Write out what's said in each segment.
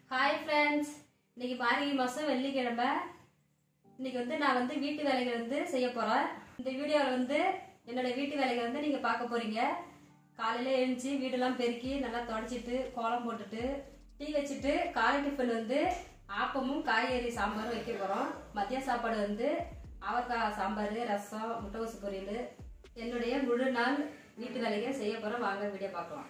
hi friends இன்னைக்கு மார்கழி மாதம் வெள்ளிக்கிழமை இன்னைக்கு வந்து நான் வந்து வீட்டு வேலைகள் வந்து செய்ய போகிறேன் இந்த வீடியோவில் வந்து என்னோட வீட்டு வேலைகளை வந்து நீங்கள் பார்க்க போகிறீங்க காலையில் எழுந்துச்சி வீடெல்லாம் பெருக்கி நல்லா தொடச்சிட்டு கோலம் போட்டுட்டு டீ வச்சுட்டு காலை டிஃபன் வந்து ஆப்பமும் காய்கறி சாம்பாரும் வைக்க போகிறோம் மதிய சாப்பாடு வந்து அவக்காய் சாம்பார் ரசம் முட்டைகோசு பொரியல் என்னுடைய முழு நாள் வீட்டு வேலைகளை செய்ய போகிறோம் வாங்க வீடியோ பார்க்கலாம்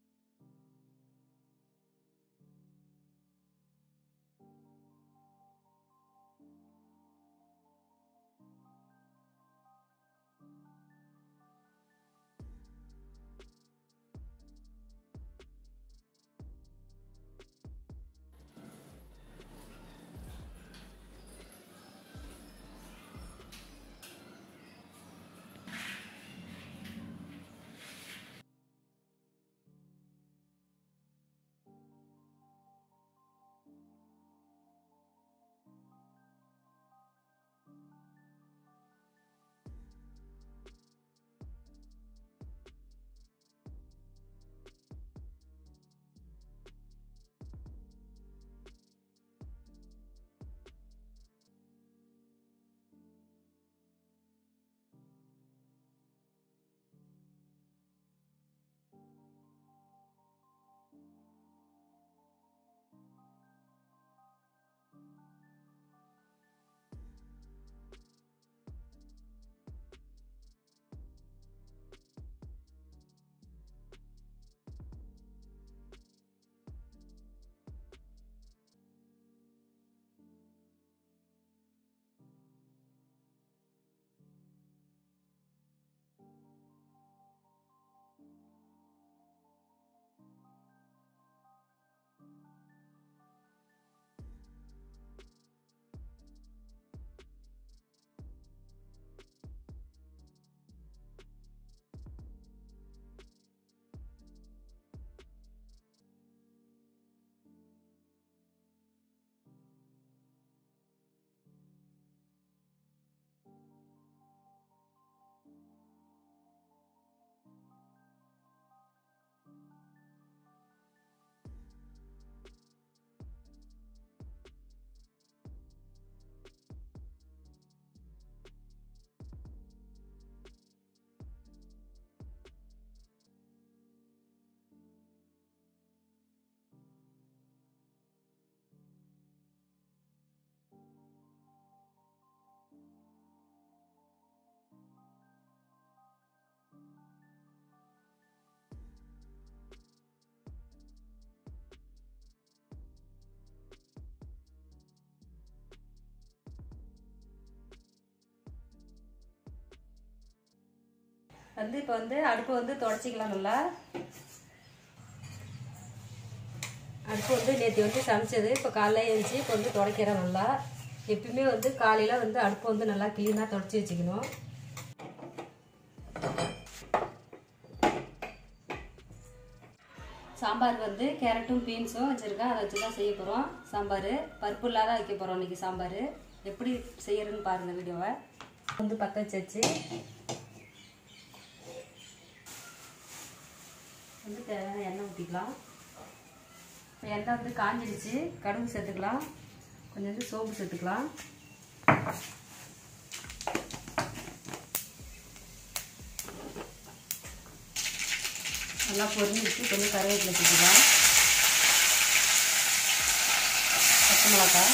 வந்து இப்போ வந்து அடுப்பு வந்து தொடச்சிக்கலாம் நல்லா அடுப்பு வந்து நேற்று வந்து சமைச்சது இப்போ காலைல எழுந்துச்சி இப்போ வந்து துடைக்கிறேன் நல்லா எப்பயுமே வந்து காலையில் வந்து அடுப்பு வந்து நல்லா க்ளீனாக தொடச்சி வச்சுக்கணும் சாம்பார் வந்து கேரட்டும் பீன்ஸும் வச்சுருக்கேன் அதை வச்சு தான் செய்ய போகிறோம் சாம்பார் பருப்பு இல்லாத வைக்க போகிறோம் இன்றைக்கி சாம்பார் எப்படி செய்யறதுன்னு பாருங்கள் வீடியோவை வந்து பற்ற வச்சு வந்து தேவையான எண்ணெய் ஊற்றிக்கலாம் இப்போ எண்ணெய் வந்து காஞ்சிடுச்சு கடுகு சேர்த்துக்கலாம் கொஞ்சம் வந்து சோம்பு சேர்த்துக்கலாம் நல்லா பொரிஞ்சிடுச்சு கொஞ்சம் கருவேப்பிலை சேர்த்துக்கலாம் பச்சை மிளகாய்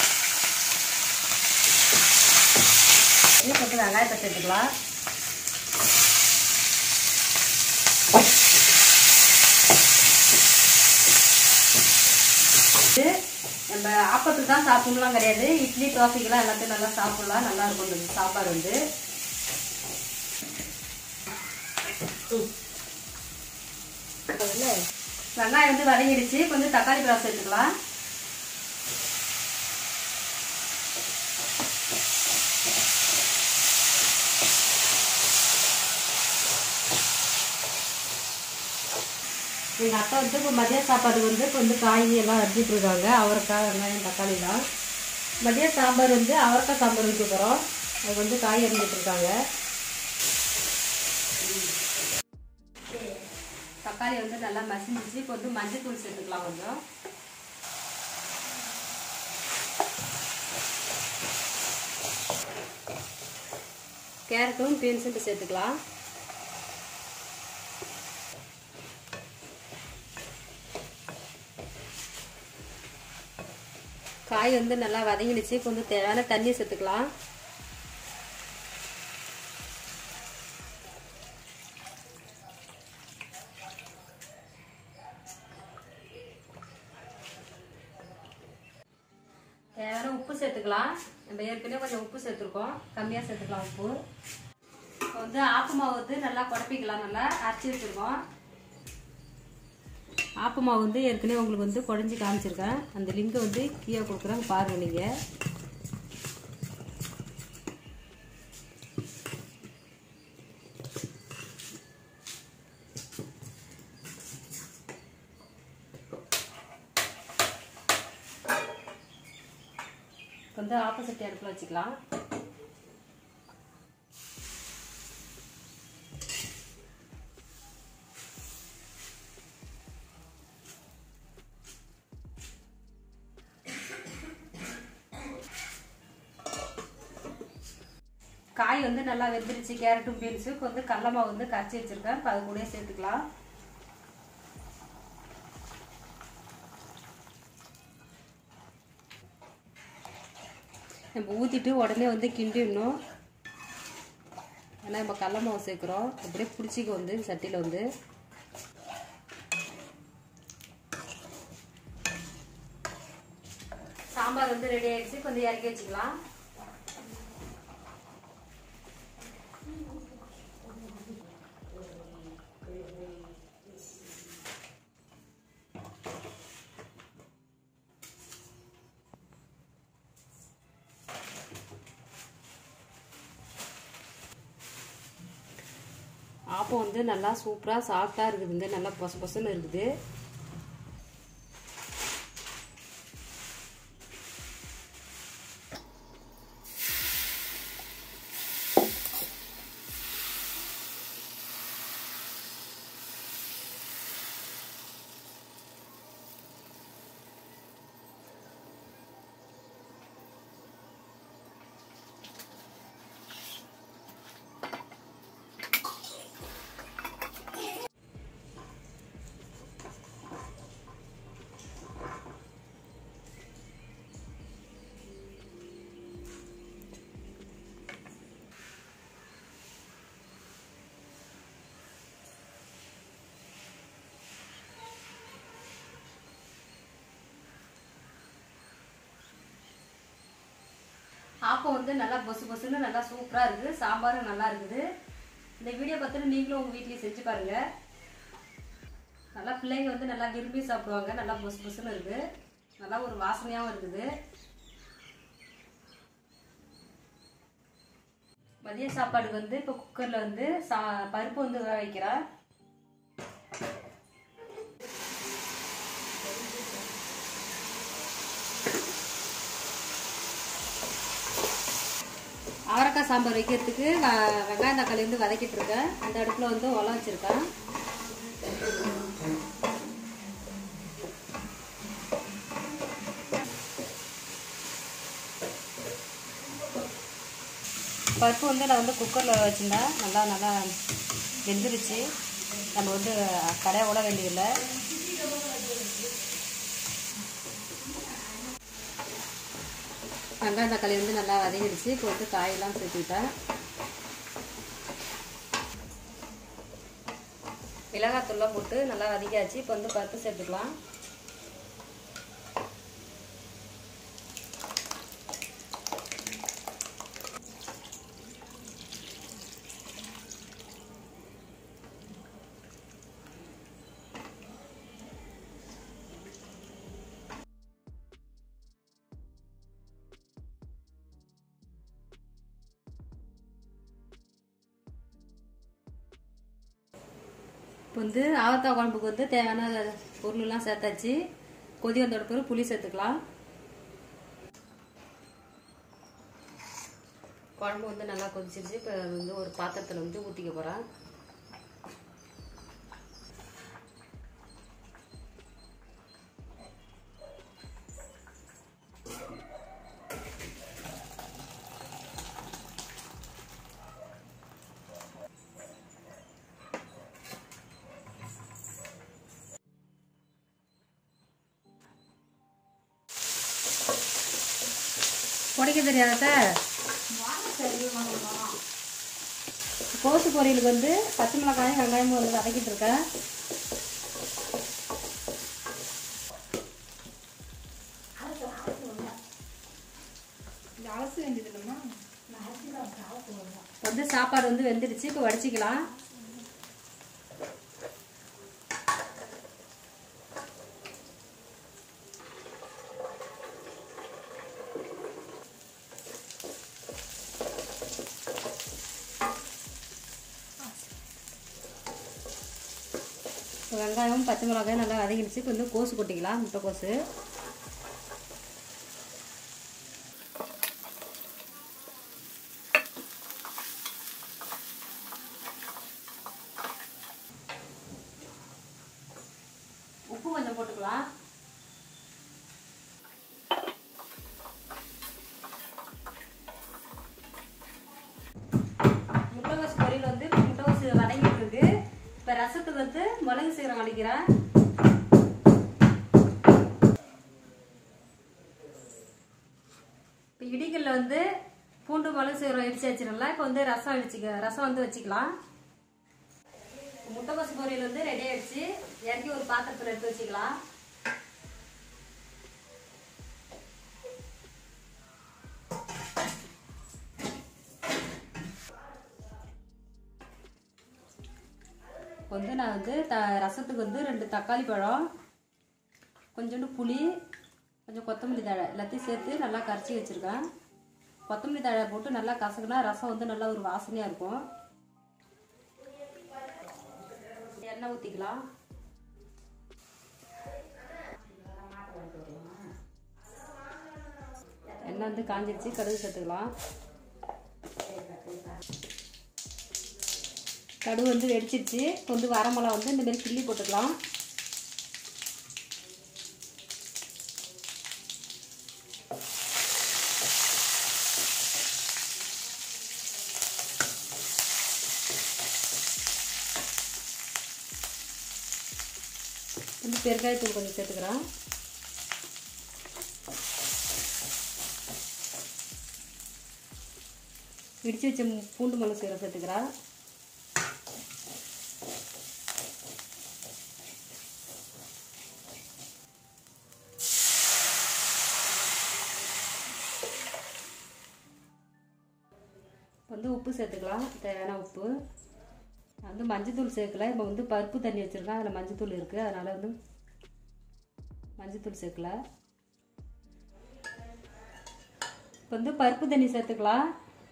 இது கொஞ்சம் வெங்காயத்தை சேர்த்துக்கலாம் இது நம்ம ஆப்பத்துக்கு தான் சாப்பிடலாம் கிடையாது இட்லி தோசைக்கெல்லாம் எல்லாத்தையும் நல்லா சாப்பிடலாம் நல்லா இருக்கும் இந்த சாம்பார் வந்து வெங்காயம் வந்து வதங்கிடுச்சு கொஞ்சம் தக்காளி பழம் சேர்த்துக்கலாம் எங்கள் அத்தை வந்து இப்போ மதிய சாப்பாடு வந்து இப்போ வந்து காய் எல்லாம் அரிஞ்சிட்டு இருக்காங்க அவரைக்காய் வெங்காயம் தக்காளி தான் மதிய சாம்பார் வந்து அவரைக்காய் சாம்பார் வைக்க போகிறோம் அது வந்து காய் அரிஞ்சிட்டு இருக்காங்க தக்காளி வந்து நல்லா மசிஞ்சிச்சு இப்போ வந்து மஞ்சள் தூள் சேர்த்துக்கலாம் கொஞ்சம் கேரட்டும் பீன்ஸும் சேர்த்துக்கலாம் காய் வந்து நல்லா வதங்கிடுச்சு கொஞ்சம் தேவையான தண்ணி சேர்த்துக்கலாம் தேவையான உப்பு சேர்த்துக்கலாம் நம்ம ஏற்கனவே கொஞ்சம் உப்பு சேர்த்துருக்கோம் கம்மியாக சேர்த்துக்கலாம் உப்பு இப்போ வந்து ஆப்பு மாவு வந்து நல்லா குழப்பிக்கலாம் நல்லா அரைச்சி வச்சுருக்கோம் ஆப்பு மாவு வந்து ஏற்கனவே உங்களுக்கு வந்து குழஞ்சி காமிச்சிருக்கேன் அந்த லிங்கை வந்து கீழே கொடுக்குறேன் பாருங்கள் நீங்கள் வந்து ஆப்போசிட் அடுப்பில் வச்சுக்கலாம் காய் வந்து நல்லா வெந்துருச்சு கேரட்டும் பீன்ஸும் வந்து கடல மாவு வந்து கரைச்சி வச்சிருக்கேன் இப்போ அது கூட சேர்த்துக்கலாம் நம்ம ஊற்றிட்டு உடனே வந்து கிண்டிடணும் ஏன்னா நம்ம கடல மாவு சேர்க்குறோம் அப்படியே பிடிச்சிக்க வந்து சட்டியில் வந்து சாம்பார் வந்து ரெடி ஆயிடுச்சு கொஞ்சம் இறக்கி வச்சுக்கலாம் ஆப்பம் வந்து நல்லா சூப்பராக சாஃப்டாக இருக்குதுங்க நல்லா பொச பொசன்னு இருக்குது ஆப்பம் வந்து நல்லா பொசு பொசுன்னு நல்லா சூப்பராக இருக்குது சாம்பாரும் நல்லா இருக்குது இந்த வீடியோ பார்த்துட்டு நீங்களும் உங்கள் வீட்லேயும் செஞ்சு பாருங்கள் நல்லா பிள்ளைங்க வந்து நல்லா விரும்பி சாப்பிடுவாங்க நல்லா பொசு பொசுன்னு இருக்குது நல்லா ஒரு வாசனையாகவும் இருக்குது மதிய சாப்பாடுக்கு வந்து இப்போ குக்கரில் வந்து சா பருப்பு வந்து வேக வைக்கிறேன் அவரைக்காய் சாம்பார் வைக்கிறதுக்கு வ- வெங்காயம் தக்காளி வந்து வதக்கிட்டு இருக்கேன் அந்த அடுப்பில் வந்து உலம் வச்சுருக்கேன் பருப்பு வந்து நான் வந்து குக்கரில் வச்சுருந்தேன் நல்லா நல்லா வெந்துருச்சு நம்ம வந்து கடையை விட வேண்டியதில்லை வெங்காயம் தக்காளி வந்து நல்லா வதங்கிடுச்சு இப்போ வந்து காயெல்லாம் சேர்த்துக்கிட்டேன் மிளகாத்தூள்லாம் போட்டு நல்லா வதக்கியாச்சு இப்போ வந்து பருப்பு சேர்த்துக்கலாம் இப்போ வந்து ஆவக்காய் குழம்புக்கு வந்து தேவையான பொருளெல்லாம் சேர்த்தாச்சு கொதி வந்தோட பிறகு புளி சேர்த்துக்கலாம் குழம்பு வந்து நல்லா கொதிச்சிருச்சு இப்போ வந்து ஒரு பாத்திரத்தில் வந்து ஊற்றிக்க போகிறேன் உடைக்க தெரியாத கோசு பொரியலுக்கு வந்து பச்சை மிளகாயும் வெங்காயமும் வந்து வதக்கிட்டு இருக்கேன் அலசி வேண்டியது இல்லைம்மா வந்து சாப்பாடு வந்து வெந்துடுச்சு இப்போ வடிச்சிக்கலாம் இப்போ வெங்காயம் பச்சை மிளகாயும் நல்லா வதங்கிடுச்சு இப்போ வந்து கோசு கொட்டிக்கலாம் முட்டை கோசு உப்பு கொஞ்சம் போட்டுக்கலாம் முட்டைகோசு பொரியல் வந்து இப்போ முட்டைகோசு வதங்கிட்டு இருக்கு இப்போ ரசத்துக்கு வந்து மிளகு சீரகம் அடிக்கிறேன் இப்போ இடிக்கல்ல வந்து பூண்டு மிளகு சீரகம் இடிச்சு வச்சிடலாம் இப்போ வந்து ரசம் அடிச்சுக்க ரசம் வந்து வச்சுக்கலாம் முட்டைக்கோசு பொரியல் வந்து ரெடி ஆயிடுச்சு இறக்கி ஒரு பாத்திரத்தில் எடுத்து வச்சுக்கலாம் இப்போ வந்து நான் வந்து த ரசத்துக்கு வந்து ரெண்டு தக்காளி பழம் கொஞ்சோண்டு புளி கொஞ்சம் கொத்தமல்லி தழை எல்லாத்தையும் சேர்த்து நல்லா கரைச்சி வச்சுருக்கேன் கொத்தமல்லி தழை போட்டு நல்லா கசக்குனா ரசம் வந்து நல்லா ஒரு வாசனையாக இருக்கும் எண்ணெய் ஊற்றிக்கலாம் எண்ணெய் வந்து காஞ்சிருச்சு கடுகு சேர்த்துக்கலாம் கடுகு வந்து வெடிச்சிருச்சு இப்போ வந்து வரமிளகா வந்து இந்த மாதிரி கிள்ளி போட்டுக்கலாம் வந்து பெருங்காயத்தூள் கொஞ்சம் சேர்த்துக்கிறேன் இடிச்சு வச்ச மு- பூண்டு மிளகு சீரகம் சேர்த்துக்கிறேன் வந்து உப்பு சேர்த்துக்கலாம் தேவையான உப்பு நான் வந்து மஞ்சத்தூள் சேர்க்கல இப்போ வந்து பருப்பு தண்ணி வச்சுருக்கேன் அதில் மஞ்சத்தூள் இருக்குது அதனால் வந்து மஞ்சத்தூள் சேர்க்கல இப்போ வந்து பருப்பு தண்ணி சேர்த்துக்கலாம்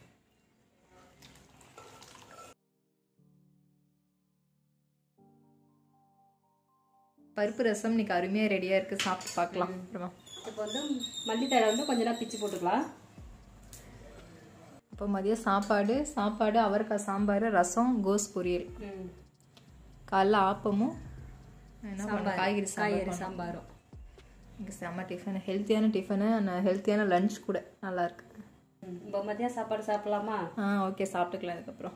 பருப்பு ரசம் இன்னைக்கு அருமையாக ரெடியாக இருக்குது சாப்பிட்டு பார்க்கலாம் அப்புறமா இப்போ வந்து மல்லித்தழை வந்து கொஞ்ச நேரம் பிச்சு போட்டுக்கலாம் அப்போ மதியம் சாப்பாடு சாப்பாடு அவரைக்காய் சாம்பார் ரசம் கோஸ் பொரியல் ம் காலைல ஆப்பமும் என்ன பண்ண சாம்பார் காய்கறி காய்கறி சாம்பார் சாம்பாரும் இங்கே செம்ம டிஃபன் ஹெல்த்தியான டிஃபனு ஹெல்த்தியான லஞ்ச் கூட நல்லா இருக்கு ம், இப்போ மதியம் சாப்பாடு சாப்பிடலாமா ஆ ஓகே சாப்பிட்டுக்கலாம் அதுக்கப்புறம்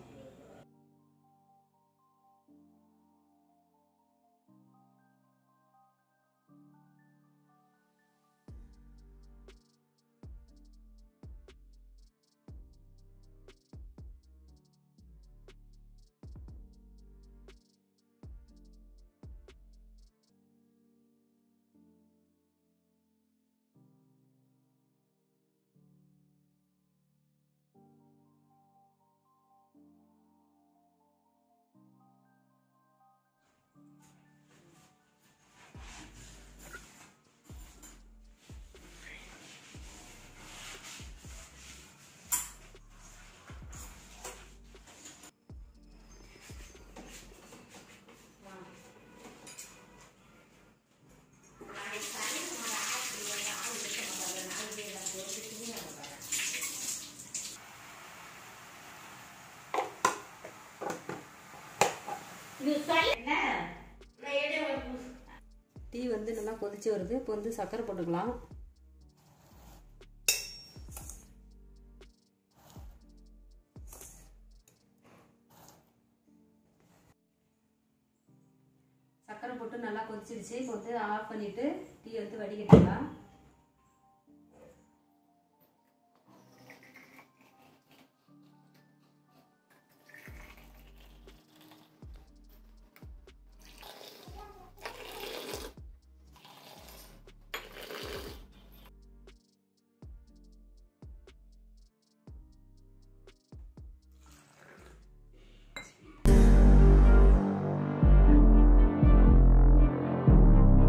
டீ வந்து நல்லா கொதிச்சு வருது இப்போ வந்து சர்க்கரை போட்டுக்கலாம் சர்க்கரை போட்டு நல்லா கொதிச்சிருச்சு இப்போ வந்து ஆஃப் பண்ணிட்டு டீ வந்து வடிகட்டிக்கலாம்